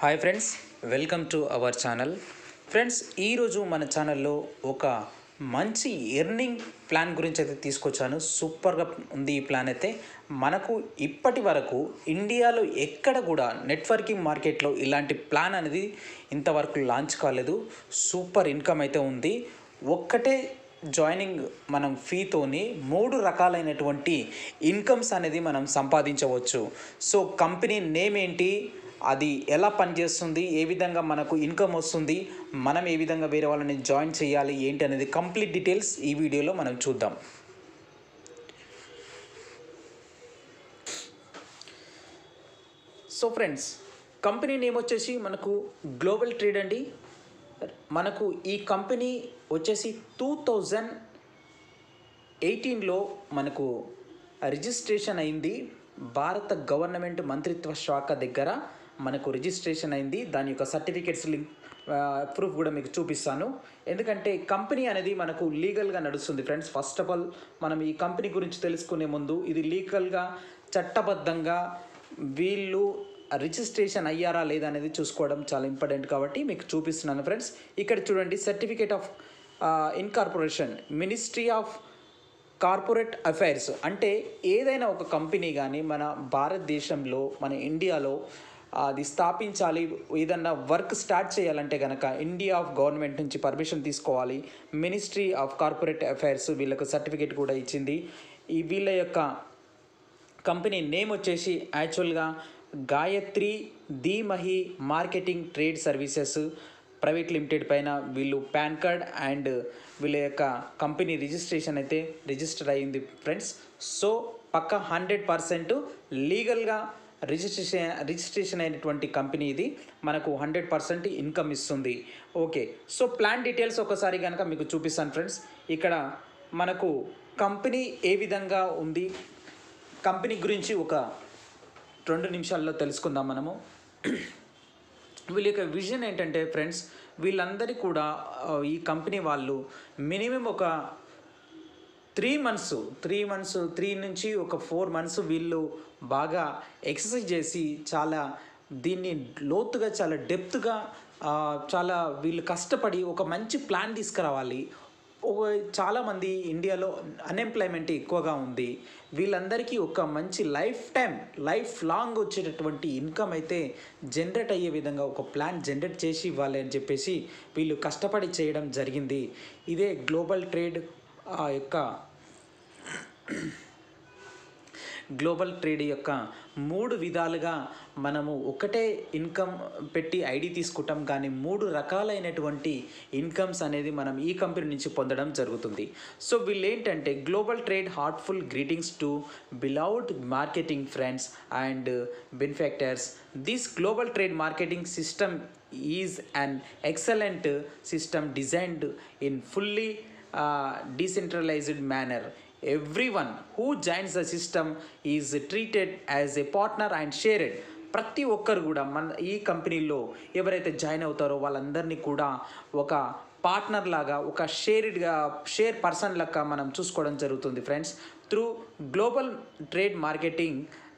hi friends welcome to our channel friends ఈరోజు మన ఛానల్లో ఒక మంచి ఎర్నింగ్ ప్లాన్ గురించి అయితే తీసుకొచ్చాను సూపర్గా ఉంది ఈ ప్లాన్ అయితే మనకు ఇప్పటి వరకు ఇండియాలో ఎక్కడ కూడా నెట్వర్కింగ్ మార్కెట్లో ఇలాంటి ప్లాన్ అనేది ఇంతవరకు లాంచ్ కాలేదు సూపర్ ఇన్కమ్ అయితే ఉంది ఒక్కటే జాయినింగ్ మనం ఫీతోని మూడు రకాలైనటువంటి ఇన్కమ్స్ అనేది మనం సంపాదించవచ్చు సో కంపెనీ నేమ్ ఏంటి అది ఎలా పనిచేస్తుంది ఏ విధంగా మనకు ఇన్కమ్ వస్తుంది మనం ఏ విధంగా వేరే వాళ్ళని జాయిన్ చేయాలి ఏంటి అనేది కంప్లీట్ డీటెయిల్స్ ఈ వీడియోలో మనం చూద్దాం సో ఫ్రెండ్స్ కంపెనీ నేమ్ వచ్చేసి మనకు గ్లోబల్ ట్రేడ్ అండి మనకు ఈ కంపెనీ వచ్చేసి టూ థౌజండ్ ఎయిటీన్లో మనకు రిజిస్ట్రేషన్ అయింది భారత గవర్నమెంట్ మంత్రిత్వ శాఖ దగ్గర మనకు రిజిస్ట్రేషన్ అయింది దాని యొక్క సర్టిఫికేట్స్ లింక్ ప్రూఫ్ కూడా మీకు చూపిస్తాను ఎందుకంటే కంపెనీ అనేది మనకు లీగల్గా నడుస్తుంది ఫ్రెండ్స్ ఫస్ట్ ఆఫ్ ఆల్ మనం ఈ కంపెనీ గురించి తెలుసుకునే ముందు ఇది లీగల్గా చట్టబద్ధంగా వీళ్ళు రిజిస్ట్రేషన్ అయ్యారా లేదా అనేది చూసుకోవడం చాలా ఇంపార్టెంట్ కాబట్టి మీకు చూపిస్తున్నాను ఫ్రెండ్స్ ఇక్కడ చూడండి certificate of incorporation ministry of corporate affairs అంటే ఏదైనా ఒక కంపెనీ కానీ మన భారతదేశంలో మన ఇండియాలో అది స్థాపించాలి ఏదన్నా వర్క్ స్టార్ట్ చేయాలంటే కనుక ఇండియా ఆఫ్ గవర్నమెంట్ నుంచి పర్మిషన్ తీసుకోవాలి మినిస్ట్రీ ఆఫ్ కార్పొరేట్ అఫైర్స్ వీళ్ళకు సర్టిఫికేట్ కూడా ఇచ్చింది ఈ వీళ్ళ యొక్క కంపెనీ నేమ్ వచ్చేసి యాక్చువల్గా Gayatri Dheemahi marketing trade services private limited పైన వీళ్ళు పాన్ కార్డ్ అండ్ వీళ్ళ యొక్క కంపెనీ రిజిస్ట్రేషన్ అయితే రిజిస్టర్ అయ్యింది ఫ్రెండ్స్ సో పక్క హండ్రెడ్ పర్సెంట్ లీగల్గా రిజిస్ట్రేషన్ రిజిస్ట్రేషన్ అయినటువంటి కంపెనీ ఇది మనకు హండ్రెడ్ పర్సెంట్ ఇన్కమ్ ఇస్తుంది ఓకే సో ప్లాన్ డీటెయిల్స్ ఒకసారి కనుక మీకు చూపిస్తాను ఫ్రెండ్స్ ఇక్కడ మనకు కంపెనీ ఏ విధంగా ఉంది కంపెనీ గురించి ఒక రెండు నిమిషాల్లో తెలుసుకుందాం మనము వీళ్ళ యొక్క విజన్ ఏంటంటే ఫ్రెండ్స్ వీళ్ళందరి కూడా ఆ, ఈ కంపెనీ వాళ్ళు మినిమం ఒక three months three months three నుంచి ఒక ఫోర్ మంత్స్ వీళ్ళు బాగా ఎక్సర్సైజ్ చేసి చాలా దీన్ని లోతుగా చాలా డెప్త్గా చాలా వీళ్ళు కష్టపడి ఒక మంచి ప్లాన్ తీసుకురావాలి ఒక చాలామంది ఇండియాలో అన్ఎంప్లాయ్మెంట్ ఎక్కువగా ఉంది వీళ్ళందరికీ ఒక మంచి లైఫ్ టైం లైఫ్ లాంగ్ వచ్చేటటువంటి ఇన్కమ్ అయితే జనరేట్ అయ్యే విధంగా ఒక ప్లాన్ జనరేట్ చేసి ఇవ్వాలి అని చెప్పేసి వీళ్ళు కష్టపడి చేయడం జరిగింది ఇదే గ్లోబల్ ట్రేడ్ ఆ యొక్క గ్లోబల్ ట్రేడ్ యొక్క మూడు విధాలుగా మనము ఒకటే ఇన్కమ్ పెట్టి ఐడి తీసుకుంటాం కానీ మూడు రకాలైనటువంటి ఇన్కమ్స్ అనేది మనం ఈ కంపెనీ నుంచి పొందడం జరుగుతుంది సో వీళ్ళు ఏంటంటే global trade heartful greetings to beloved marketing friends and benefactors this global trade marketing system is an excellent system designed in fully decentralized manner everyone who joins the system is treated as a partner and shared ప్రతి ఒక్కరు కూడా మన ఈ కంపెనీలో ఎవరైతే join అవుతారో వాళ్ళందరినీ కూడా ఒక పార్ట్నర్ లాగా ఒక షేర్డ్గా షేర్ పర్సన్ లెక్క మనం చూసుకోవడం జరుగుతుంది friends through global trade marketing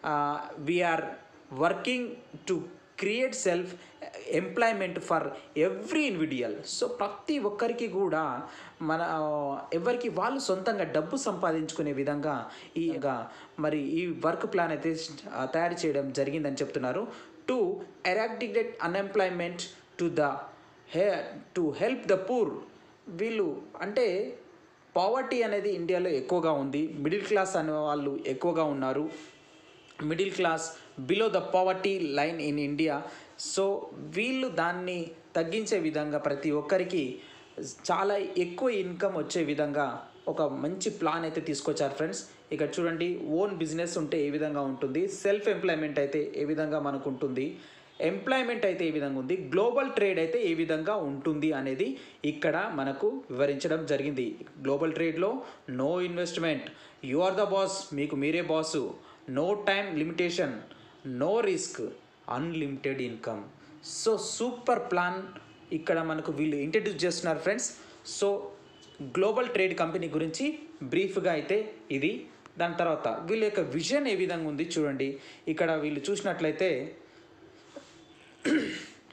we are working to create self employment for every individual so ప్రతి ఒక్కరికి కూడా మన ఎవరికి వాళ్ళు సొంతంగా డబ్బు సంపాదించుకునే విధంగా ఈ గా మరి ఈ వర్క్ ప్లాన్ అయితే ఆ, తయారు చేయడం జరిగిందని చెప్తున్నారు to eradicate unemployment to the hey to help the poor వీళ్ళు అంటే పావర్టీ అనేది ఇండియాలో ఎక్కువగా ఉంది మిడిల్ క్లాస్ అనే వాళ్ళు ఎక్కువగా ఉన్నారు middle class below the poverty line in India so వీళ్ళు దాన్ని తగ్గించే విధంగా ప్రతి ఒక్కరికి చాలా ఎక్కువ ఇన్కమ్ వచ్చే విధంగా ఒక మంచి ప్లాన్ అయితే తీసుకొచ్చారు ఫ్రెండ్స్ ఇక్కడ చూడండి ఓన్ బిజినెస్ ఉంటే ఏ విధంగా ఉంటుంది సెల్ఫ్ ఎంప్లాయ్మెంట్ అయితే ఏ విధంగా మనకు ఉంటుంది ఎంప్లాయ్మెంట్ అయితే ఏ విధంగా ఉంది గ్లోబల్ ట్రేడ్ అయితే ఏ విధంగా ఉంటుంది అనేది ఇక్కడ మనకు వివరించడం జరిగింది గ్లోబల్ ట్రేడ్లో no investment you are the boss మీకు మీరే boss no time limitation no risk unlimited income so super plan ఇక్కడ మనకు వీళ్ళు ఇంట్రడ్యూస్ చేస్తున్నారు friends so global trade company గురించి బ్రీఫ్గా అయితే ఇది దాని తర్వాత వీళ్ళ యొక్క విజన్ ఏ విధంగా ఉంది చూడండి ఇక్కడ వీళ్ళు చూసినట్లయితే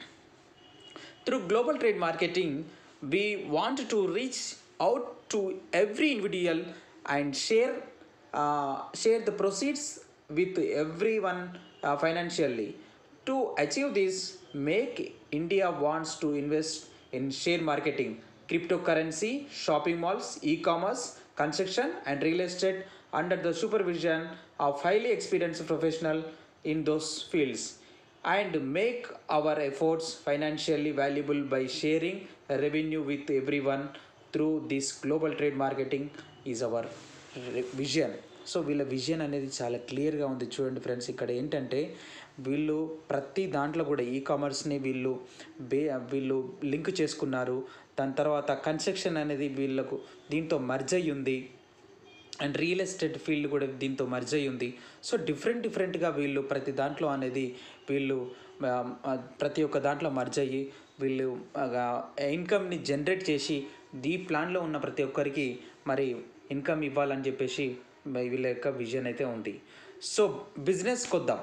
through global trade marketing we want to reach out to every individual and share uh, share the proceeds with everyone uh, financially to achieve this make india wants to invest in share marketing cryptocurrency shopping malls e-commerce construction and real estate under the supervision of highly experienced professional in those fields and make our efforts financially valuable by sharing revenue with everyone through this global trade marketing is our vision so వీళ్ళ vision అనేది చాలా క్లియర్గా ఉంది చూడండి friends ఇక్కడ ఏంటంటే వీళ్ళు ప్రతి దాంట్లో కూడా ఈ కామర్స్ని వీళ్ళు బే వీళ్ళు లింక్ చేసుకున్నారు దాని తర్వాత కన్స్ట్రక్షన్ అనేది వీళ్ళకు దీంతో మర్జ్ అయ్యి ఉంది అండ్ రియల్ ఎస్టేట్ ఫీల్డ్ కూడా దీంతో మర్జ్ అయ్యి ఉంది సో డిఫరెంట్ డిఫరెంట్గా వీళ్ళు ప్రతి దాంట్లో అనేది వీళ్ళు ఆ, ఆ, ప్రతి ఒక్క దాంట్లో మర్జ్ అయ్యి వీళ్ళు ఇన్కమ్ని జనరేట్ చేసి ఈ ప్లాన్లో ఉన్న ప్రతి ఒక్కరికి మరి ఇన్కమ్ ఇవ్వాలని చెప్పేసి మరి వీళ్ళ యొక్క విజన్ అయితే ఉంది సో బిజినెస్ కొద్దాం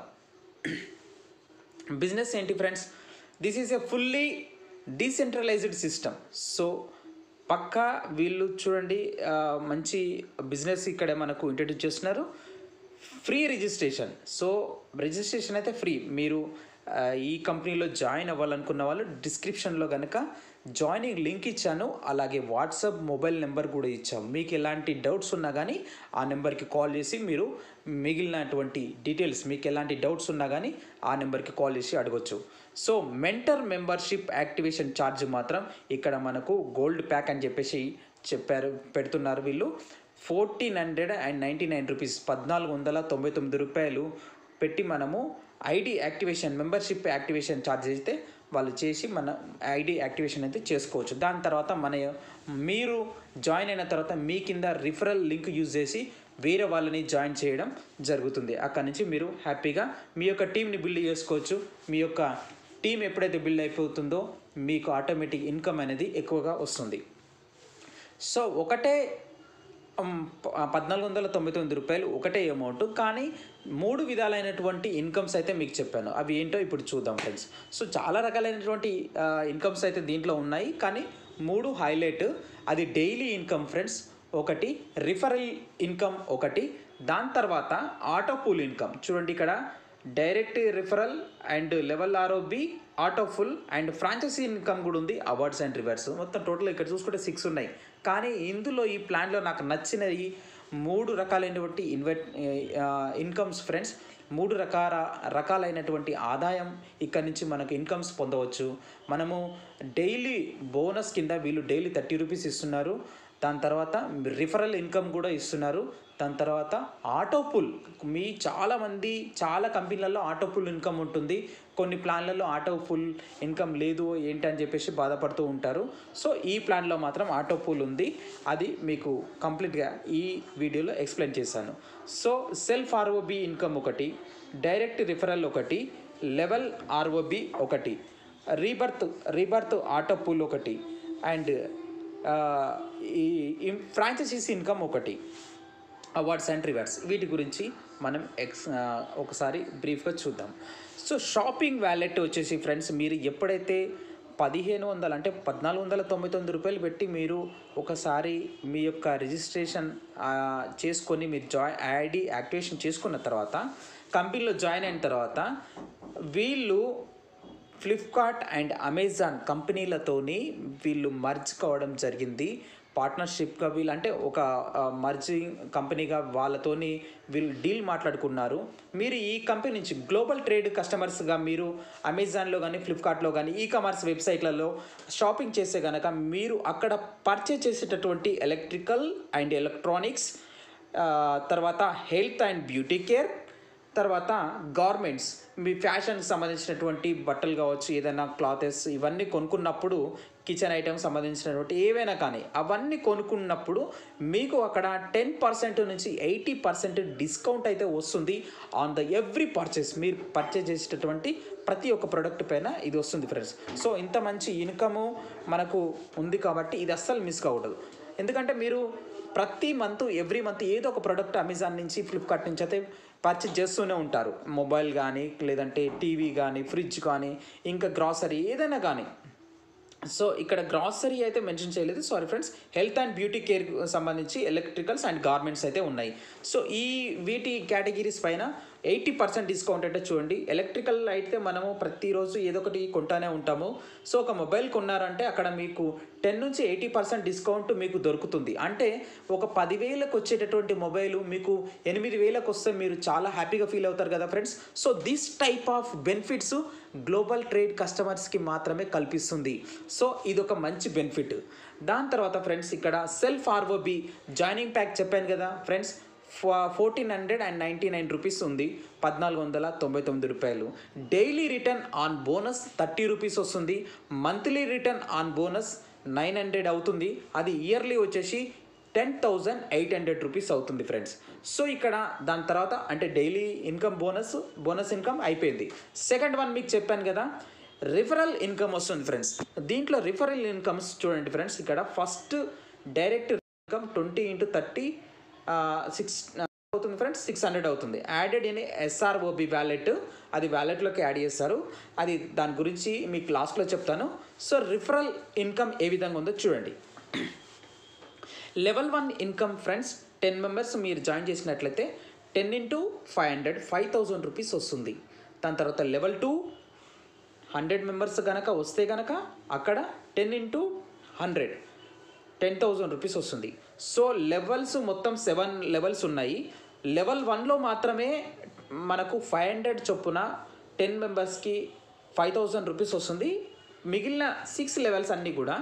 బిజినెస్ ఏంటి friends this is a fully decentralised system so పక్కా వీళ్ళు చూడండి ఆ, మంచి బిజినెస్ ఇక్కడ మనకు ఇంట్రడ్యూస్ చేస్తున్నారు ఫ్రీ రిజిస్ట్రేషన్ సో రిజిస్ట్రేషన్ అయితే ఫ్రీ మీరు ఆ, ఈ కంపెనీలో జాయిన్ అవ్వాలనుకున్న వాళ్ళు డిస్క్రిప్షన్లో కనుక జాయినింగ్ లింక్ ఇచ్చాను అలాగే వాట్సాప్ మొబైల్ నెంబర్ కూడా ఇచ్చాము మీకు ఎలాంటి డౌట్స్ ఉన్నా కానీ ఆ నెంబర్కి కాల్ చేసి మీరు మిగిలినటువంటి డీటెయిల్స్ మీకు ఎలాంటి డౌట్స్ ఉన్నా కానీ ఆ నెంబర్కి కాల్ చేసి అడగొచ్చు so mentor membership activation charge మాత్రం ఇక్కడ మనకు గోల్డ్ ప్యాక్ అని చెప్పేసి చెప్పారు పెడుతున్నారు వీళ్ళు fourteen hundred and ninety nine rupees పద్నాలుగు వందల తొంభై తొమ్మిది రూపాయలు పెట్టి మనము ID activation membership activation charge అయితే వాళ్ళు చేసి మన ఐడి యాక్టివేషన్ అయితే చేసుకోవచ్చు దాని తర్వాత మన మీరు జాయిన్ అయిన తర్వాత మీ కింద రిఫరల్ లింక్ యూజ్ చేసి వేరే వాళ్ళని జాయిన్ చేయడం జరుగుతుంది అక్కడ నుంచి మీరు హ్యాపీగా మీ యొక్క టీంని బిల్డ్ చేసుకోవచ్చు మీ యొక్క టీం ఎప్పుడైతే బిల్డ్ అయిపోతుందో మీకు ఆటోమేటిక్ ఇన్కమ్ అనేది ఎక్కువగా వస్తుంది సో ఒకటే ఉమ్, ప- పద్నాలుగు వందల తొంభై తొమ్మిది రూపాయలు ఒకటే అమౌంట్ కానీ మూడు విధాలైనటువంటి ఇన్కమ్స్ అయితే మీకు చెప్పాను అవి ఏంటో ఇప్పుడు చూద్దాం ఫ్రెండ్స్ సో చాలా రకాలైనటువంటి ఇన్కమ్స్ అయితే దీంట్లో ఉన్నాయి కానీ మూడు హైలైట్ అది డైలీ ఇన్కమ్ ఫ్రెండ్స్ ఒకటి రిఫరల్ ఇన్కమ్ ఒకటి దాని తర్వాత ఆటో పూల్ ఇన్కమ్ చూడండి ఇక్కడ direct referral and level ROB auto pool and franchisee income కూడా ఉంది అవార్డ్స్ అండ్ రివర్స్ మొత్తం టోటల్ ఇక్కడ చూసుకుంటే సిక్స్ ఉన్నాయి కానీ ఇందులో ఈ ప్లాన్లో నాకు నచ్చిన ఈ మూడు రకాలైనటువంటి ఇన్వెట్ ఇన్కమ్స్ ఫ్రెండ్స్ మూడు రకాల రకాలైనటువంటి ఆదాయం ఇక్కడ నుంచి మనకు ఇన్కమ్స్ పొందవచ్చు మనము డైలీ బోనస్ కింద వీళ్ళు డైలీ థర్టీ రూపీస్ ఇస్తున్నారు దాని తర్వాత రిఫరల్ ఇన్కమ్ కూడా ఇస్తున్నారు దాని తర్వాత ఆటో పుల్ మీ చాలామంది చాలా కంపెనీలలో ఆటో పుల్ ఇన్కమ్ ఉంటుంది కొన్ని ప్లాన్లలో ఆటో ఫుల్ ఇన్కమ్ లేదు ఏంటి అని చెప్పేసి బాధపడుతూ ఉంటారు సో ఈ ప్లాన్లో మాత్రం ఆటో పూల్ ఉంది అది మీకు కంప్లీట్గా ఈ వీడియోలో ఎక్స్ప్లెయిన్ చేశాను సో సెల్ఫ్ ఆర్ఓబి ఇన్కమ్ ఒకటి డైరెక్ట్ రిఫరల్ ఒకటి లెవెల్ ఆర్ఓబి ఒకటి రీబర్త్ రీబర్త్ ఆటో పూల్ ఒకటి అండ్ ఈ ఫ్రాంచైజీస్ ఇన్కమ్ ఒకటి అవార్డ్స్ అండ్ రివార్డ్స్ వీటి గురించి మనం ఎక్స్ ఆ, ఒకసారి బ్రీఫ్గా చూద్దాం సో షాపింగ్ వ్యాలెట్ వచ్చేసి ఫ్రెండ్స్ మీరు ఎప్పుడైతే పదిహేను వందలు అంటే పద్నాలుగు వందల తొంభై తొమ్మిది రూపాయలు పెట్టి మీరు ఒకసారి మీ యొక్క రిజిస్ట్రేషన్ ఆ, చేసుకొని మీరు జాయ్ ఐడి యాక్టివేషన్ చేసుకున్న తర్వాత కంపెనీలో జాయిన్ అయిన తర్వాత వీళ్ళు ఫ్లిప్కార్ట్ అండ్ అమెజాన్ కంపెనీలతోని వీళ్ళు మర్జ్ కావడం జరిగింది పార్ట్నర్షిప్గా వీళ్ళు అంటే ఒక మర్జింగ్ కంపెనీగా వాళ్ళతోని వీళ్ళు డీల్ మాట్లాడుకున్నారు మీరు ఈ కంపెనీ నుంచి గ్లోబల్ ట్రేడ్ కస్టమర్స్గా మీరు అమెజాన్లో కానీ ఫ్లిప్కార్ట్లో కానీ ఈ కామర్స్ వెబ్సైట్లలో షాపింగ్ చేస్తే కనుక మీరు అక్కడ పర్చేజ్ చేసేటటువంటి ఎలక్ట్రికల్ అండ్ ఎలక్ట్రానిక్స్ ఆ, తర్వాత హెల్త్ అండ్ బ్యూటీ కేర్ తర్వాత గార్మెంట్స్ మీ ఫ్యాషన్కి సంబంధించినటువంటి బట్టలు కావచ్చు ఏదైనా క్లాతెస్ ఇవన్నీ కొనుక్కున్నప్పుడు కిచెన్ ఐటమ్స్ సంబంధించినటువంటి ఏవైనా కానీ అవన్నీ కొనుక్కున్నప్పుడు మీకు అక్కడ టెన్ పర్సెంట్ నుంచి ఎయిటీ పర్సెంట్ డిస్కౌంట్ అయితే వస్తుంది ఆన్ ద ఎవ్రీ పర్చేస్ మీరు పర్చేస్ చేసేటటువంటి ప్రతి ఒక్క ప్రోడక్ట్ పైన ఇది వస్తుంది ఫ్రెండ్స్ సో ఇంత మంచి ఇన్కము మనకు ఉంది కాబట్టి ఇది అస్సలు మిస్ కావద్దు ఎందుకంటే మీరు ప్రతి మంత్ ఎవ్రీ మంత్ ఏదో ఒక ప్రోడక్ట్ అమెజాన్ నుంచి ఫ్లిప్కార్ట్ నుంచి అయితే పర్చేజ్ చేస్తూనే ఉంటారు మొబైల్ కానీ లేదంటే టీవీ కానీ ఫ్రిడ్జ్ కానీ ఇంకా గ్రాసరీ ఏదైనా కానీ సో ఇక్కడ గ్రాసరీ అయితే మెన్షన్ చేయలేదు sorry friends health and beauty care సంబంధించి ఎలక్ట్రికల్స్ అండ్ గార్మెంట్స్ అయితే ఉన్నాయి సో ఈ వీటి కేటగిరీస్ పైన ఎయిటీ పర్సెంట్ డిస్కౌంట్ అంటే చూడండి ఎలక్ట్రికల్ అయితే మనము ప్రతిరోజు ఏదో ఒకటి కొంటానే ఉంటాము సో ఒక మొబైల్ కొన్నారంటే అక్కడ మీకు టెన్ నుంచి ఎయిటీ పర్సెంట్ డిస్కౌంట్ మీకు దొరుకుతుంది అంటే ఒక పదివేలకు వచ్చేటటువంటి మొబైల్ మీకు ఎనిమిది వేలకు వస్తే మీరు చాలా హ్యాపీగా ఫీల్ అవుతారు కదా friends so this type of benefits global trade కస్టమర్స్కి మాత్రమే కల్పిస్తుంది సో ఇది ఒక మంచి బెనిఫిట్ దాని తర్వాత ఫ్రెండ్స్ ఇక్కడ సెల్ఫ్ ఆర్ఓబి జాయినింగ్ ప్యాక్ చెప్పాను కదా friends fourteen hundred and ninety nine rupees ఉంది పద్నాలుగు వందల తొంభై తొమ్మిది రూపాయలు daily return on bonus thirty rupees వస్తుంది monthly return on bonus nine hundred అవుతుంది అది ఇయర్లీ వచ్చేసి ten thousand eight hundred rupees అవుతుంది ఫ్రెండ్స్ సో ఇక్కడ దాని తర్వాత అంటే daily income bonus bonus income అయిపోయింది సెకండ్ వన్ మీకు చెప్పాను కదా రిఫరల్ ఇన్కమ్ వస్తుంది ఫ్రెండ్స్ దీంట్లో రిఫరల్ ఇన్కమ్స్ చూడండి ఫ్రెండ్స్ ఇక్కడ first direct income twenty into thirty six అవుతుంది ఫ్రెండ్స్ సిక్స్ హండ్రెడ్ అవుతుంది యాడెడ్ ఇన్ ఎస్ఆర్ఓబి వ్యాలెట్ అది వ్యాలెట్లోకి యాడ్ చేస్తారు అది దాని గురించి మీకు లాస్ట్లో చెప్తాను సో రిఫరల్ ఇన్కమ్ ఏ విధంగా ఉందో చూడండి level one income friends ten members మీరు జాయిన్ చేసినట్లయితే ten into five hundred five thousand rupees వస్తుంది దాని తర్వాత లెవెల్ టూ హండ్రెడ్ మెంబర్స్ కనుక వస్తే కనుక అక్కడ ten into hundred ten thousand rupees వస్తుంది సో లెవెల్స్ మొత్తం సెవెన్ లెవెల్స్ ఉన్నాయి లెవెల్ వన్లో మాత్రమే మనకు ఫైవ్ హండ్రెడ్ చొప్పున టెన్ మెంబర్స్కి ఫైవ్ థౌజండ్ రూపీస్ వస్తుంది మిగిలిన సిక్స్ లెవెల్స్ అన్నీ కూడా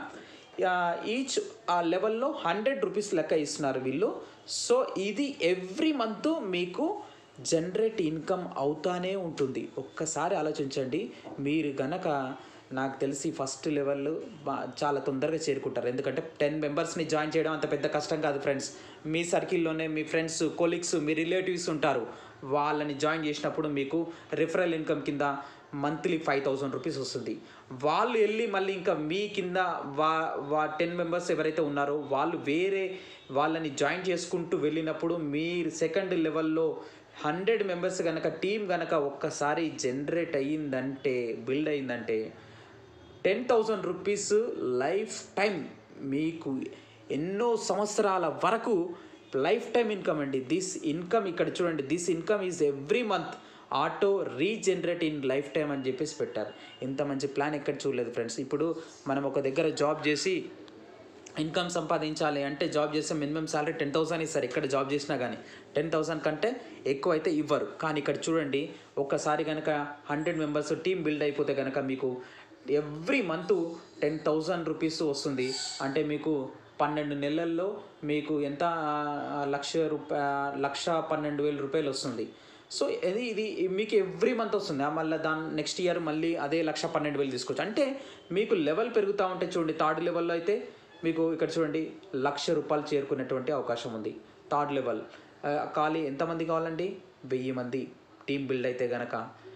ఈచ్ ఆ లెవెల్లో హండ్రెడ్ రూపీస్ లెక్క ఇస్తున్నారు వీళ్ళు సో ఇది ఎవ్రీ మంత్ మీకు జనరేట్ ఇన్కమ్ అవుతానే ఉంటుంది ఒక్కసారి ఆలోచించండి మీరు గనక నాకు తెలిసి ఫస్ట్ లెవెల్ బా- చాలా తొందరగా చేరుకుంటారు ఎందుకంటే టెన్ మెంబర్స్ని జాయిన్ చేయడం అంత పెద్ద కష్టం కాదు ఫ్రెండ్స్ మీ సర్కిల్లోనే మీ ఫ్రెండ్స్ కొలీగ్స్ మీ రిలేటివ్స్ ఉంటారు వాళ్ళని జాయిన్ చేసినప్పుడు మీకు రిఫరల్ ఇన్కమ్ కింద మంత్లీ ఫైవ్ థౌసండ్ రూపీస్ వస్తుంది వాళ్ళు వెళ్ళి మళ్ళీ ఇంకా మీ కింద వా వా టెన్ మెంబర్స్ ఎవరైతే ఉన్నారో వాళ్ళు వేరే వాళ్ళని జాయిన్ చేసుకుంటూ వెళ్ళినప్పుడు మీరు సెకండ్ లెవెల్లో హండ్రెడ్ మెంబర్స్ కనుక టీం కనుక ఒక్కసారి జనరేట్ అయ్యిందంటే బిల్డ్ అయ్యిందంటే ten thousand rupees lifetime మీకు ఎన్నో సంవత్సరాల వరకు లైఫ్ టైం ఇన్కమ్ అండి దిస్ ఇన్కమ్ ఇక్కడ చూడండి this income is every month auto regenerate in lifetime అని చెప్పేసి పెట్టారు ఇంత మంచి ప్లాన్ ఎక్కడ చూడలేదు ఫ్రెండ్స్ ఇప్పుడు మనం ఒక దగ్గర జాబ్ చేసి ఇన్కమ్ సంపాదించాలి అంటే జాబ్ చేస్తే మినిమం శాలరీ టెన్ థౌసండ్ ఇస్తారు ఎక్కడ జాబ్ చేసినా కానీ టెన్ థౌసండ్ కంటే ఎక్కువ అయితే ఇవ్వరు కానీ ఇక్కడ చూడండి ఒక్కసారి కనుక హండ్రెడ్ మెంబర్స్ టీం బిల్డ్ అయిపోతే కనుక మీకు every month ten thousand rupees వస్తుంది అంటే మీకు పన్నెండు నెలల్లో మీకు ఎంత ఆ, లక్ష రూపా లక్ష పన్నెండు వేల రూపాయలు వస్తుంది సో ఇది ఇది మీకు ఎవ్రీ మంత్ వస్తుంది ఆ మళ్ళీ దాని నెక్స్ట్ ఇయర్ మళ్ళీ అదే లక్ష పన్నెండు వేలు తీసుకోవచ్చు అంటే మీకు లెవెల్ పెరుగుతూ ఉంటే చూడండి థర్డ్ లెవెల్లో అయితే మీకు ఇక్కడ చూడండి లక్ష రూపాయలు చేరుకునేటువంటి అవకాశం ఉంది థర్డ్ లెవెల్ ఆ, ఖాళీ ఎంతమంది కావాలండి వెయ్యి మంది టీం బిల్డ్ అయితే గనక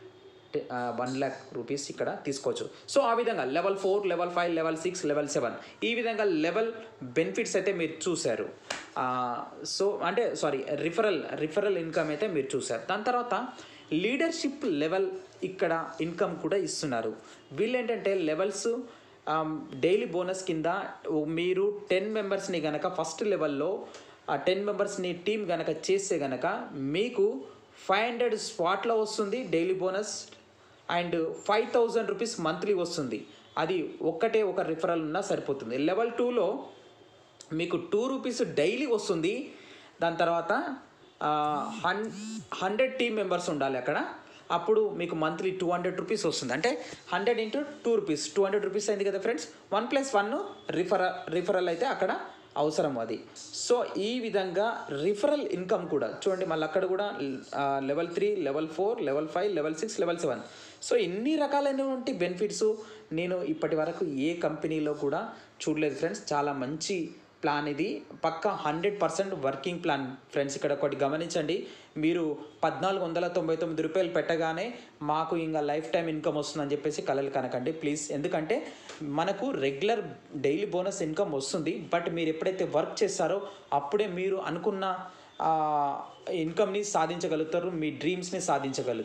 వన్ ల్యాక్ రూపీస్ ఇక్కడ తీసుకోవచ్చు సో ఆ విధంగా level four level five level six level seven ఈ విధంగా లెవెల్ బెనిఫిట్స్ అయితే మీరు చూశారు ఆ, సో అంటే సారీ రిఫరల్ రిఫరల్ ఇన్కమ్ అయితే మీరు చూశారు దాని తర్వాత లీడర్షిప్ లెవెల్ ఇక్కడ ఇన్కమ్ కూడా ఇస్తున్నారు వీళ్ళు ఏంటంటే లెవెల్స్ డైలీ బోనస్ కింద మీరు టెన్ మెంబర్స్ని గనక ఫస్ట్ లెవెల్లో ఆ టెన్ మెంబర్స్ని టీం గనక చేస్తే గనక మీకు ఫైవ్ హండ్రెడ్ స్పాట్లో వస్తుంది daily bonus and five thousand rupees monthly వస్తుంది అది ఒక్కటే ఒక రిఫరల్ ఉన్నా సరిపోతుంది లెవెల్ టూలో మీకు టూ రూపీస్ డైలీ వస్తుంది దాని తర్వాత హన్ హండ్రెడ్ టీమ్ మెంబర్స్ ఉండాలి అక్కడ అప్పుడు మీకు మంత్లీ టూ హండ్రెడ్ రూపీస్ వస్తుంది అంటే hundred into two rupees two hundred rupees అయింది కదా friends one plus one refer referral అయితే అక్కడ అవసరం అది సో ఈ విధంగా రిఫరల్ ఇన్కమ్ కూడా చూడండి మళ్ళీ అక్కడ కూడా level three level four level five level six level seven so ఇన్ని రకాలైనటువంటి బెనిఫిట్స్ నేను ఇప్పటి వరకు ఏ కంపెనీలో కూడా చూడలేదు ఫ్రెండ్స్ చాలా మంచి ప్లాన్ ఇది పక్క hundred percent working plan friends ఇక్కడ ఒకటి గమనించండి మీరు పద్నాలుగు వందల తొంభై తొమ్మిది రూపాయలు పెట్టగానే మాకు ఇంకా లైఫ్ టైం ఇన్కమ్ వస్తుందని చెప్పేసి కలలు కనకండి ప్లీజ్ ఎందుకంటే మనకు రెగ్యులర్ డైలీ బోనస్ ఇన్కమ్ వస్తుంది బట్ మీరు ఎప్పుడైతే వర్క్ చేస్తారో అప్పుడే మీరు అనుకున్న ఇన్కమ్ని సాధించగలుగుతారు మీ డ్రీమ్స్ని సాధించగలుగుతారు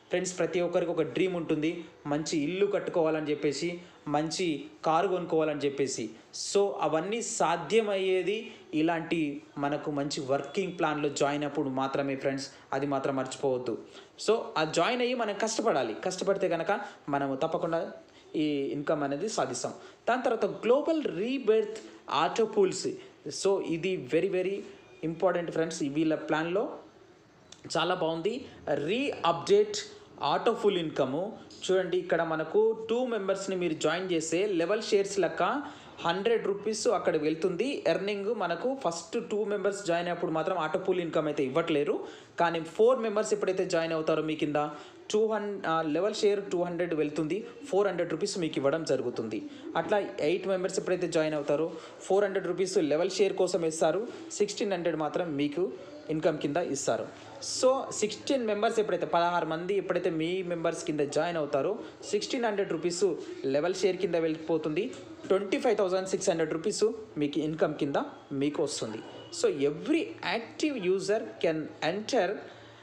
ఫ్రెండ్స్ ప్రతి ఒక్కరికి ఒక డ్రీమ్ ఉంటుంది మంచి ఇల్లు కట్టుకోవాలని చెప్పేసి మంచి కారు కొనుక్కోవాలని చెప్పేసి సో అవన్నీ సాధ్యమయ్యేది ఇలాంటి మనకు మంచి వర్కింగ్ ప్లాన్లో జాయిన్ అప్పుడు మాత్రమే ఫ్రెండ్స్ అది మాత్రం మర్చిపోవద్దు సో ఆ జాయిన్ అయ్యి మనం కష్టపడాలి కష్టపడితే కనుక మనము తప్పకుండా ఈ ఇన్కమ్ అనేది సాధిస్తాం దాని తర్వాత global rebirth auto pools so ఇది వెరీ వెరీ ఇంపార్టెంట్ ఫ్రెండ్స్ వీళ్ళ ప్లాన్లో చాలా బాగుంది re update auto pool income చూడండి ఇక్కడ మనకు టూ మెంబర్స్ని మీరు జాయిన్ చేస్తే లెవెల్ షేర్స్ లెక్క హండ్రెడ్ రూపీస్ అక్కడ వెళ్తుంది ఎర్నింగ్ మనకు ఫస్ట్ టూ మెంబర్స్ జాయిన్ అయినప్పుడు మాత్రం ఆటో ఫుల్ ఇన్కమ్ అయితే ఇవ్వట్లేరు కానీ ఫోర్ మెంబర్స్ ఎప్పుడైతే జాయిన్ అవుతారో మీ కింద two hundred level share two hundred వెళ్తుంది ఫోర్ హండ్రెడ్ రూపీస్ మీకు ఇవ్వడం జరుగుతుంది అట్లా ఎయిట్ మెంబర్స్ ఎప్పుడైతే జాయిన్ అవుతారో four hundred rupees level share కోసం ఇస్తారు సిక్స్టీన్ హండ్రెడ్ మాత్రం మీకు ఇన్కమ్ కింద ఇస్తారు సో సిక్స్టీన్ మెంబర్స్ ఎప్పుడైతే పదహారు మంది ఎప్పుడైతే మీ మెంబర్స్ కింద జాయిన్ అవుతారో sixteen hundred rupees level share కింద వెళ్ళిపోతుంది twenty five thousand six hundred rupees మీకు ఇన్కమ్ కింద మీకు వస్తుంది so every active user can enter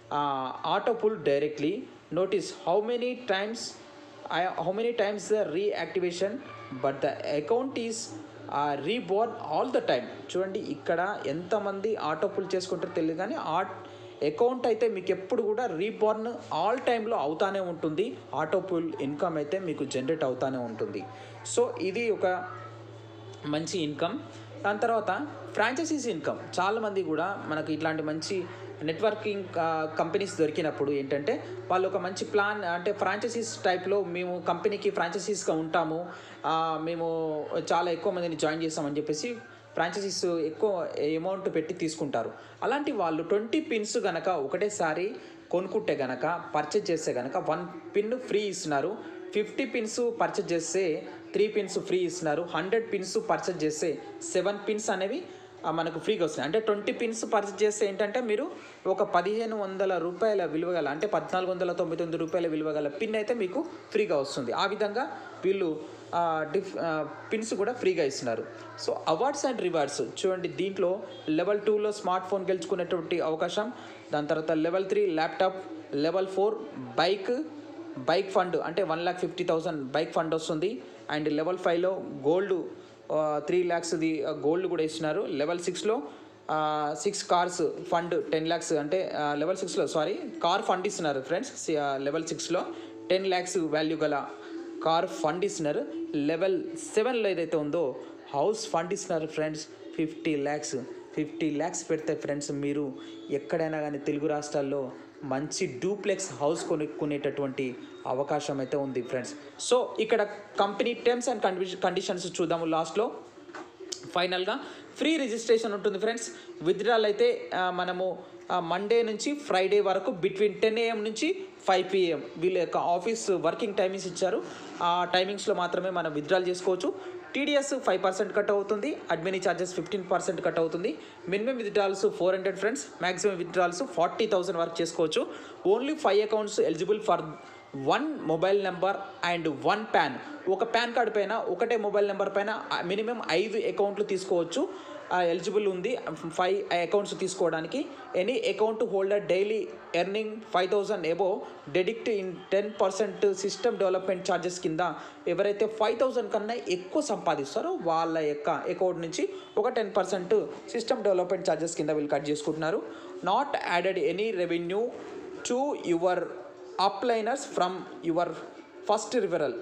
auto pool directly notice how many times how many times the reactivation but the account is reborn all the time చూడండి ఇక్కడ ఎంతమంది auto pull చేసుకుంటారో తెలియదు కానీ ఆ అకౌంట్ అయితే మీకు ఎప్పుడు కూడా రీబోర్న్ ఆల్ టైంలో అవుతానే ఉంటుంది ఆటో పుల్ ఇన్కమ్ అయితే మీకు జనరేట్ అవుతానే ఉంటుంది సో ఇది ఒక మంచి ఇన్కమ్ దాని తర్వాత ఫ్రాంచైజీస్ ఇన్కమ్ చాలామంది కూడా మనకు ఇట్లాంటి మంచి నెట్వర్కింగ్ కంపెనీస్ దొరికినప్పుడు ఏంటంటే వాళ్ళు ఒక మంచి ప్లాన్ అంటే ఫ్రాంచైజీస్ టైప్లో మేము కంపెనీకి ఫ్రాంచైజీస్గా ఉంటాము ఆ, మేము చాలా ఎక్కువ మందిని జాయిన్ చేస్తామని చెప్పేసి ఫ్రాంచైజీస్ ఎక్కువ అమౌంట్ పెట్టి తీసుకుంటారు అలాంటి వాళ్ళు ట్వంటీ పిన్స్ గనక ఒకటేసారి కొనుక్కుంటే గనక పర్చేజ్ చేస్తే గనక వన్ పిన్ ఫ్రీ ఇస్తున్నారు ఫిఫ్టీ పిన్స్ పర్చేజ్ చేస్తే త్రీ పిన్స్ ఫ్రీ ఇస్తున్నారు హండ్రెడ్ పిన్స్ పర్చేజ్ చేస్తే సెవెన్ పిన్స్ అనేవి ఆ, మనకు ఫ్రీగా వస్తున్నాయి అంటే ట్వంటీ పిన్స్ పర్చేజ్ చేస్తే ఏంటంటే మీరు ఒక పదిహేను వందల రూపాయల విలువ గల అంటే పద్నాలుగు వందల తొంభై తొమ్మిది రూపాయల విలువ గల పిన్ అయితే మీకు ఫ్రీగా వస్తుంది ఆ విధంగా వీళ్ళు ఆ, డిఫ్ ఆ, పిన్స్ కూడా ఫ్రీగా ఇస్తున్నారు సో అవార్డ్స్ అండ్ రివార్డ్స్ చూడండి దీంట్లో లెవెల్ టూలో స్మార్ట్ ఫోన్ గెలుచుకునేటువంటి అవకాశం దాని తర్వాత level three laptop level four bike bike fund అంటే one lakh fifty thousand bike fund వస్తుంది అండ్ లెవెల్ ఫైవ్లో గోల్డ్ త్రీ ల్యాక్స్ది గోల్డ్ కూడా ఇస్తున్నారు లెవెల్ సిక్స్లో six cars fund ten lakhs అంటే లెవెల్ సిక్స్లో సారీ కార్ ఫండ్ ఇస్తున్నారు ఫ్రెండ్స్ లెవెల్ సిక్స్లో టెన్ ల్యాక్స్ వాల్యూ గల కార్ ఫండ్ ఇస్తున్నారు లెవెల్ సెవెన్లో ఏదైతే ఉందో హౌస్ ఫండ్ ఇస్తున్నారు friends fifty lakhs fifty lakhs పెడితే ఫ్రెండ్స్ మీరు ఎక్కడైనా కానీ తెలుగు రాష్ట్రాల్లో మంచి డూప్లెక్స్ హౌస్ కొనుక్కునేటటువంటి అవకాశం అయితే ఉంది ఫ్రెండ్స్ సో ఇక్కడ కంపెనీ టర్మ్స్ అండ్ కండిషన్స్ చూద్దాము లాస్ట్లో ఫైనల్గా ఫ్రీ రిజిస్ట్రేషన్ ఉంటుంది ఫ్రెండ్స్ విత్డ్రాల్ అయితే ఆ, మనము మండే నుంచి ఫ్రైడే వరకు బిట్వీన్ టెన్ ఏఎం నుంచి ఫైవ్ పిఎం వీళ్ళ యొక్క ఆఫీస్ వర్కింగ్ టైమింగ్స్ ఇచ్చారు ఆ టైమింగ్స్లో మాత్రమే మనం విత్డ్రాల్ చేసుకోవచ్చు టీడీఎస్ ఫైవ్ పర్సెంట్ కట్ అవుతుంది admin charges fifteen percent cut అవుతుంది minimum withdrawals four hundred friends maximum withdrawals forty thousand వరకు చేసుకోవచ్చు only five accounts eligible for one mobile number and one PAN ఒక పాన్ కార్డ్ పైన ఒకటే mobile number పైన minimum ఐదు అకౌంట్లు తీసుకోవచ్చు ఎలిజిబుల్ ఉంది ఫైవ్ అకౌంట్స్ తీసుకోవడానికి any account holder daily earning five thousand above deduct in ten percent system development charges కింద ఎవరైతే ఫైవ్ థౌసండ్ కన్నా ఎక్కువ సంపాదిస్తారో వాళ్ళ యొక్క అకౌంట్ నుంచి ఒక ten percent system development charges కింద వీళ్ళు కట్ చేసుకుంటున్నారు not added any revenue to your upliners from your first referral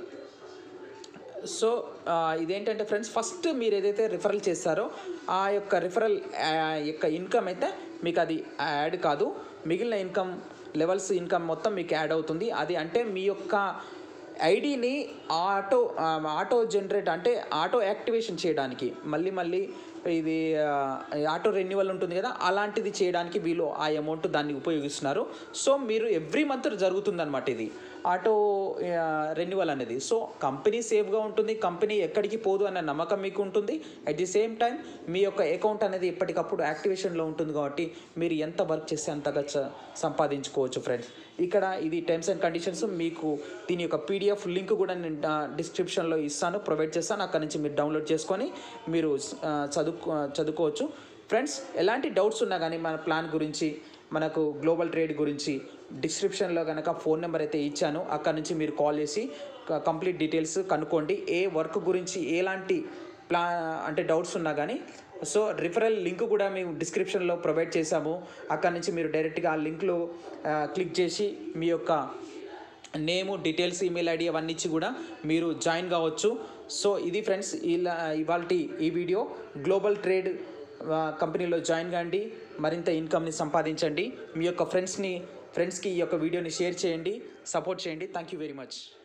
so ఆ, ఇదేంటంటే ఫ్రెండ్స్ ఫస్ట్ మీరు ఏదైతే రిఫరల్ చేస్తారో ఆ యొక్క రిఫరల్ యొక్క ఇన్కమ్ అయితే మీకు అది యాడ్ కాదు మిగిలిన ఇన్కమ్ లెవెల్స్ ఇన్కమ్ మొత్తం మీకు యాడ్ అవుతుంది అది అంటే మీ యొక్క ఐడిని ఆటో ఆ, ఆటో జనరేట్ అంటే ఆటో యాక్టివేషన్ చేయడానికి మళ్ళీ మళ్ళీ ఇది ఆ, ఆటో రెన్యువల్ ఉంటుంది కదా అలాంటిది చేయడానికి వీళ్ళు ఆ అమౌంట్ దాన్ని ఉపయోగిస్తున్నారు సో మీరు ఎవ్రీ మంత్ జరుగుతుందన్నమాట ఇది ఆటో రెన్యువల్ అనేది సో కంపెనీ సేఫ్గా ఉంటుంది కంపెనీ ఎక్కడికి పోదు అన్న నమ్మకం మీకు ఉంటుంది అట్ ది సేమ్ టైం మీ యొక్క అకౌంట్ అనేది ఎప్పటికప్పుడు యాక్టివేషన్లో ఉంటుంది కాబట్టి మీరు ఎంత వర్క్ చేస్తే అంతగా చ- సంపాదించుకోవచ్చు ఫ్రెండ్స్ ఇక్కడ ఇది టర్మ్స్ అండ్ కండిషన్స్ మీకు దీని యొక్క పీడిఎఫ్ లింక్ కూడా నేను డిస్క్రిప్షన్లో ఇస్తాను ప్రొవైడ్ చేస్తాను అక్కడ నుంచి మీరు డౌన్లోడ్ చేసుకొని మీరు ఆ, చదువుకో చదువుకోవచ్చు ఫ్రెండ్స్ ఎలాంటి డౌట్స్ ఉన్నా కానీ మన ప్లాన్ గురించి మనకు గ్లోబల్ ట్రేడ్ గురించి డిస్క్రిప్షన్లో కనుక ఫోన్ నెంబర్ అయితే ఇచ్చాను అక్కడ నుంచి మీరు కాల్ చేసి క- కంప్లీట్ డీటెయిల్స్ కనుక్కోండి ఏ వర్క్ గురించి ఎలాంటి ప్లా అంటే డౌట్స్ ఉన్నా కానీ సో రిఫరల్ లింక్ కూడా మేము డిస్క్రిప్షన్లో ప్రొవైడ్ చేశాము అక్కడ నుంచి మీరు డైరెక్ట్గా ఆ లింక్లో క్లిక్ చేసి మీ యొక్క నేము డీటెయిల్స్ ఈమెయిల్ ఐడి అవన్నీ ఇచ్చి కూడా మీరు జాయిన్ కావచ్చు సో ఇది ఫ్రెండ్స్ ఇలా ఇవాళ ఈ వీడియో గ్లోబల్ ట్రేడ్ ఆ, కంపెనీలో జాయిన్ కాండి మరింత ఇన్కమ్ని సంపాదించండి మీ యొక్క ఫ్రెండ్స్ని ఫ్రెండ్స్కి ఈ యొక్క వీడియోని షేర్ చేయండి సపోర్ట్ చేయండి థ్యాంక్ యూ వెరీ మచ్